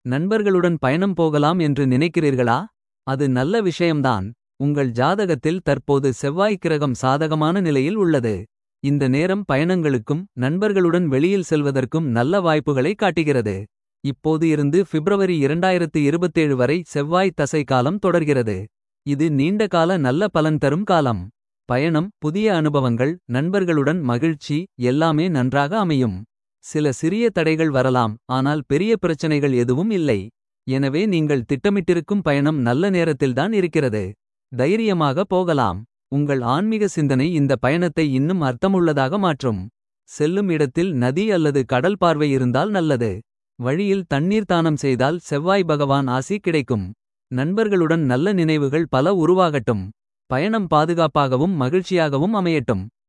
நண்பர்களுடன் பயணம் போகலாம் என்று நினைக்கிறீர்களா அது நல்ல விஷயம்தான் உங்கள் ஜாதகத்தில் தற்போது செவ்வாய் கிரகம் சாதகமான நிலையில் உள்ளது இந்த நேரம் பயணங்களுக்கும் நண்பர்களுடன் வெளியில் செல்வதற்கும் நல்ல வாய்ப்புகளை காட்டுகிறது இப்போது இருந்து பிப்ரவரி 2027 வரை செவ்வாய் தசை காலம் தொடர்கிறது இது நீண்டகால நல்ல பலன் தரும் காலம் பயணம் புதிய அனுபவங்கள் நண்பர்களுடன் மகிழ்ச்சி எல்லாமே நன்றாக அமையும் சில சிறிய தடைகள் வரலாம் ஆனால் பெரிய பிரச்சனைகள் எதுவும் இல்லை எனவே நீங்கள் திட்டமிட்டிருக்கும் பயணம் நல்ல நேரத்தில்தான் இருக்கிறது தைரியமாக போகலாம் உங்கள் ஆன்மீக சிந்தனை இந்த பயணத்தை இன்னும் அர்த்தமுள்ளதாக மாற்றும் செல்லும் இடத்தில் நதி அல்லது கடல் பார்வை இருந்தால் நல்லது வழியில் தண்ணீர் தானம் செய்தால் செவ்வாய் பகவான் ஆசி கிடைக்கும் நண்பர்களுடன் நல்ல நினைவுகள் பல உருவாகட்டும் பயணம் பாதுகாப்பாகவும் மகிழ்ச்சியாகவும் அமையட்டும்